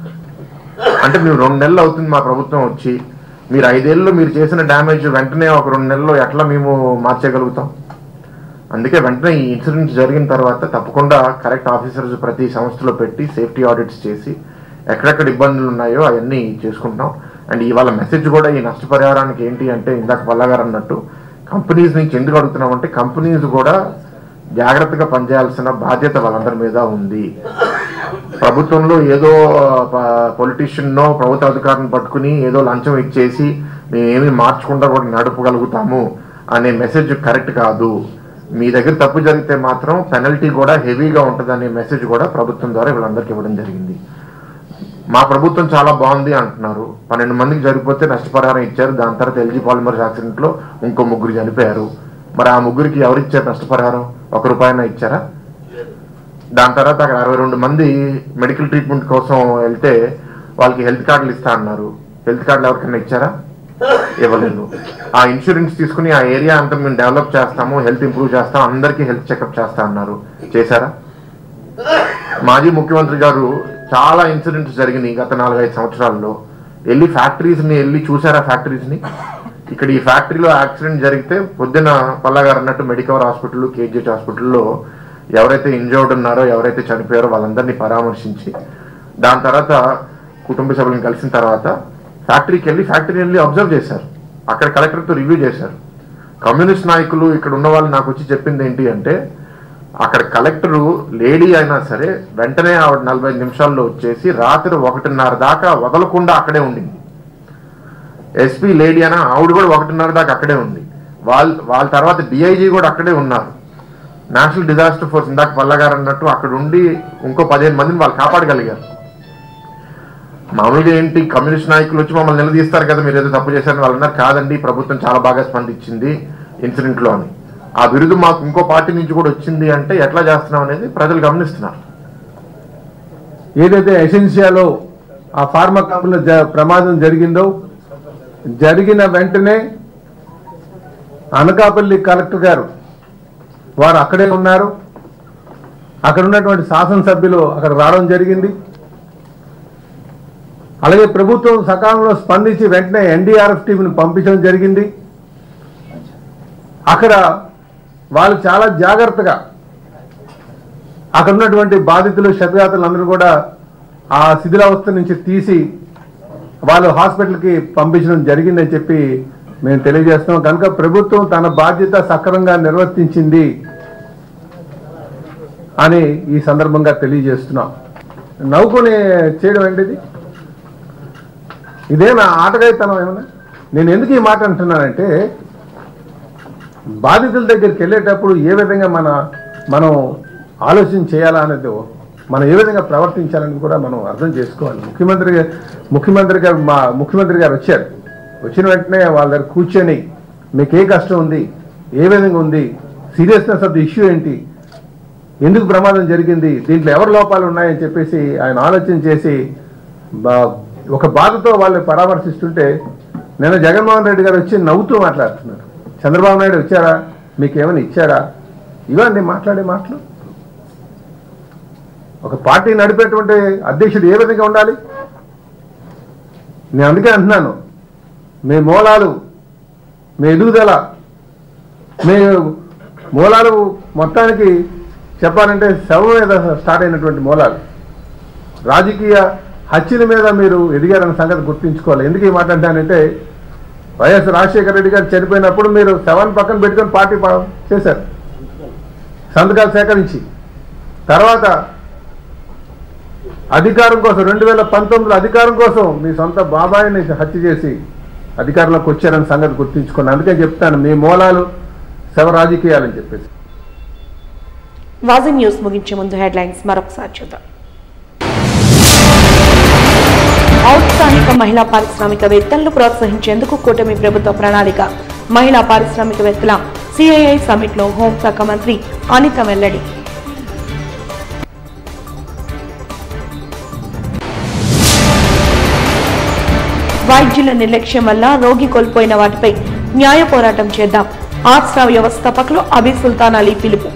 O: అంటే మేము రెండు నెలలు అవుతుంది మా ప్రభుత్వం వచ్చి మీరు ఐదేళ్ళు మీరు చేసిన డ్యామేజ్ వెంటనే ఒక రెండు నెలల్లో ఎట్లా మేము మార్చేయగలుగుతాం అందుకే వెంటనే ఈ ఇన్సిడెంట్ జరిగిన తర్వాత తప్పకుండా కరెక్ట్ ఆఫీసర్స్ ప్రతి సంస్థలో పెట్టి సేఫ్టీ ఆడిట్స్ చేసి ఎక్కడెక్కడ ఇబ్బందులు ఉన్నాయో అవన్నీ చేసుకుంటాం అండ్ ఇవాళ మెసేజ్ కూడా ఈ నష్టపరిహారానికి ఏంటి అంటే ఇందాక పల్లగారు అన్నట్టు కంపెనీస్ నుంచి ఎందుకు అడుగుతున్నామంటే కంపెనీస్ కూడా జాగ్రత్తగా పనిచేయాల్సిన బాధ్యత వాళ్ళందరి మీద ఉంది ప్రభుత్వంలో ఏదో పొలిటీషియన్నో ప్రభుత్వ అధికారిని పట్టుకుని ఏదో లంచం ఇచ్చేసి మేమేమి మార్చకుండా కూడా నడపగలుగుతాము అనే మెసేజ్ కరెక్ట్ కాదు మీ దగ్గర తప్పు జరిగితే మాత్రం పెనల్టీ కూడా హెవీగా ఉంటుంది అనే మెసేజ్ కూడా ప్రభుత్వం ద్వారా వీళ్ళందరికీ ఇవ్వడం జరిగింది మా ప్రభుత్వం చాలా బాగుంది అంటున్నారు పన్నెండు మందికి జరిగిపోతే నష్టపరిహారం ఇచ్చారు దాని తర్వాత ఎల్జీ పాలిమర్స్ యాక్సిడెంట్లో ఇంకో ముగ్గురు చనిపోయారు మరి ఆ ముగ్గురికి ఎవరు ఇచ్చారు నష్టపరిహారం ఒక రూపాయన ఇచ్చారా దాని తర్వాత అక్కడ అరవై రెండు మంది మెడికల్ ట్రీట్మెంట్ కోసం వెళ్తే వాళ్ళకి హెల్త్ కార్డులు ఇస్తా అన్నారు హెల్త్ కార్డులు ఎవరికైనా ఇచ్చారా ఇవ్వలేదు ఆ ఇన్సూరెన్స్ తీసుకుని ఆ ఏరియా అంతా మేము డెవలప్ చేస్తాము హెల్త్ ఇంప్రూవ్ చేస్తాం అందరికీ హెల్త్ చెకప్ చేస్తా అన్నారు చేశారా మాజీ ముఖ్యమంత్రి గారు చాలా ఇన్సిడెంట్స్ జరిగినాయి గత నాలుగైదు సంవత్సరాల్లో వెళ్ళి ఫ్యాక్టరీస్ని వెళ్ళి చూసారా ఫ్యాక్టరీస్ని ఇక్కడ ఈ ఫ్యాక్టరీలో యాక్సిడెంట్ జరిగితే పొద్దున పల్లా గారు అన్నట్టు మెడికవర్ హాస్పిటల్ కేజీహెచ్ హాస్పిటల్లో ఎవరైతే ఇంజర్డ్ ఉన్నారో ఎవరైతే చనిపోయారో వాళ్ళందరినీ పరామర్శించి దాని తర్వాత కుటుంబ సభ్యులను కలిసిన తర్వాత ఫ్యాక్టరీకి వెళ్ళి ఫ్యాక్టరీ వెళ్ళి అబ్జర్వ్ చేశారు అక్కడ కలెక్టర్తో రివ్యూ చేశారు కమ్యూనిస్ట్ నాయకులు ఇక్కడ ఉన్న వాళ్ళు నాకు వచ్చి చెప్పింది ఏంటి అంటే అక్కడ కలెక్టరు లేడీ అయినా సరే వెంటనే ఆవిడ నలభై ఐదు నిమిషాల్లో వచ్చేసి రాత్రి ఒకటిన్నర దాకా వదలకుండా అక్కడే ఉండింది ఎస్పీ లేడీ అయినా ఆవిడ కూడా ఒకటిన్నర దాకా అక్కడే ఉంది వాళ్ళ వాళ్ళ తర్వాత డిఐజీ కూడా అక్కడే ఉన్నారు నేషనల్ డిజాస్టర్ ఫోర్స్ ఇందాక పల్లగారు అన్నట్టు అక్కడ ఉండి ఇంకో పదిహేను మందిని వాళ్ళు కాపాడగలిగారు మామూలుగా ఏంటి కమ్యూనిస్ట్ నాయకులు వచ్చి మమ్మల్ని నిలదీస్తారు కదా మీరు ఏదో తప్పు చేశారని వాళ్ళు అన్నారు కాదండి ప్రభుత్వం చాలా బాగా స్పందించింది ఇన్సిడెంట్ లో అని ఆ బిరుదు మాకు ఇంకో పార్టీ నుంచి కూడా వచ్చింది అంటే ఎట్లా చేస్తున్నాం అనేది ప్రజలు గమనిస్తున్నారు
P: ఏదైతే ఎసెన్షియాలో ఆ ఫార్మా కంపెనీలో జ- ప్రమాదం జరిగిందో జరిగిన వెంటనే అనకాపల్లి కలెక్టర్ గారు వారు అక్కడే ఉన్నారు అక్కడ ఉన్నటువంటి శాసనసభ్యులు అక్కడ రావడం జరిగింది అలాగే ప్రభుత్వం సకాలంలో స్పందించి వెంటనే ఎన్డీఆర్ఎఫ్ టీంని పంపించడం జరిగింది అక్కడ వాళ్ళు చాలా జాగ్రత్తగా అక్కడ ఉన్నటువంటి బాధితులు క్షతగాతులు అందరూ కూడా ఆ శిథిలావస్థ నుంచి తీసి వాళ్ళు హాస్పిటల్కి పంపించడం జరిగిందని చెప్పి మేము తెలియజేస్తున్నాం కనుక ప్రభుత్వం తన బాధ్యత సక్రమంగా నిర్వర్తించింది అని ఈ సందర్భంగా తెలియజేస్తున్నాం నవ్వుకొని చేయడం ఏంటిది ఇదేనా ఆటగాయితనం ఏమన్నా నేను ఎందుకు ఈ మాట అంటున్నానంటే బాధితుల దగ్గరికి వెళ్ళేటప్పుడు ఏ విధంగా మన మనం ఆలోచన చేయాలా అనేది మనం ఏ విధంగా ప్రవర్తించాలని కూడా మనం అర్థం చేసుకోవాలి ముఖ్యమంత్రి గా- ముఖ్యమంత్రి గారు మా ముఖ్యమంత్రి గారు వచ్చారు వచ్చిన వెంటనే వాళ్ళ దగ్గర కూర్చొని మీకు ఏ కష్టం ఉంది ఏ విధంగా ఉంది సీరియస్నెస్ ఆఫ్ ది ఇష్యూ ఏంటి ఎందుకు ప్రమాదం జరిగింది దీంట్లో ఎవరి లోపాలు ఉన్నాయని చెప్పేసి ఆయన ఆలోచన చేసి బా- ఒక బాధతో వాళ్ళని పరామర్శిస్తుంటే నేను జగన్మోహన్ రెడ్డి గారు వచ్చి నవ్వుతూ మాట్లాడుతున్నారు చంద్రబాబు నాయుడు వచ్చారా మీకు ఏమైనా ఇచ్చారా ఇవన్నీ మాట్లాడే మాటలు ఒక పార్టీ నడిపేటువంటి అధ్యక్షుడు ఏ విధంగా ఉండాలి నేను అందుకే అంటున్నాను మీ మూలాలు మీ ఎదుగుదల మీ మూలాలు మొత్తానికి చెప్పాలంటే శవం మీద స్టార్ట్ అయినటువంటి మూలాలు రాజకీయ హత్యల మీద మీరు ఎదిగారన్న సంగతి గుర్తుంచుకోవాలి ఎందుకు ఈ మాట అంటానంటే వైఎస్ రాజశేఖర రెడ్డి గారు చనిపోయినప్పుడు మీరు శవాన్ని పక్కన పెట్టుకొని పార్టీ పా- చేశారు సంతకాలు సేకరించి తర్వాత అధికారం కోసం రెండు వేల పంతొమ్మిదిలో అధికారం కోసం మీ సొంత బాబాయిని హత్య చేసి అధికారంలోకి వచ్చారన్న సంగతి గుర్తుంచుకోండి అందుకే చెప్తాను మీ మూలాలు శవ రాజకీయాలని చెప్పేసి
A: వాజీ న్యూస్ ముగించే ముందు హెడ్లైన్స్ మరొకసారి చూద్దాం ఔత్సాహిక మహిళా పారిశ్రామికవేత్తలను ప్రోత్సహించేందుకు కూటమి ప్రభుత్వ ప్రణాళిక మహిళా పారిశ్రామికవేత్తల సిఐఐ సమ్మిట్ లో హోంశాఖ మంత్రి అనిత వెల్లడి వైద్యుల నిర్లక్ష్యం వల్ల రోగి కోల్పోయిన వాటిపై న్యాయ పోరాటం చేద్దాం ఆస్ట్రా వ్యవస్థాపకులు అబీ సుల్తాన్ అలీ పిలుపు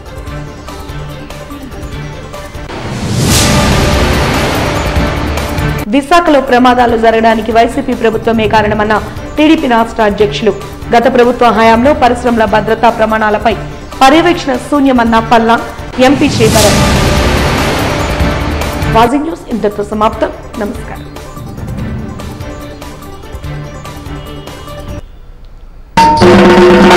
A: విశాఖలో ప్రమాదాలు జరగడానికి వైసీపీ ప్రభుత్వమే కారణమన్న టీడీపీ రాష్ట్ర అధ్యక్షులు గత ప్రభుత్వ హయాంలో పరిశ్రమల భద్రతా ప్రమాణాలపై పర్యవేక్షణ శూన్యమన్న పల్లా ఎంపీ శ్రీధరన్ వాజీ న్యూస్ ఇంతటితో సమాప్తం నమస్కారం
Q: Thank you.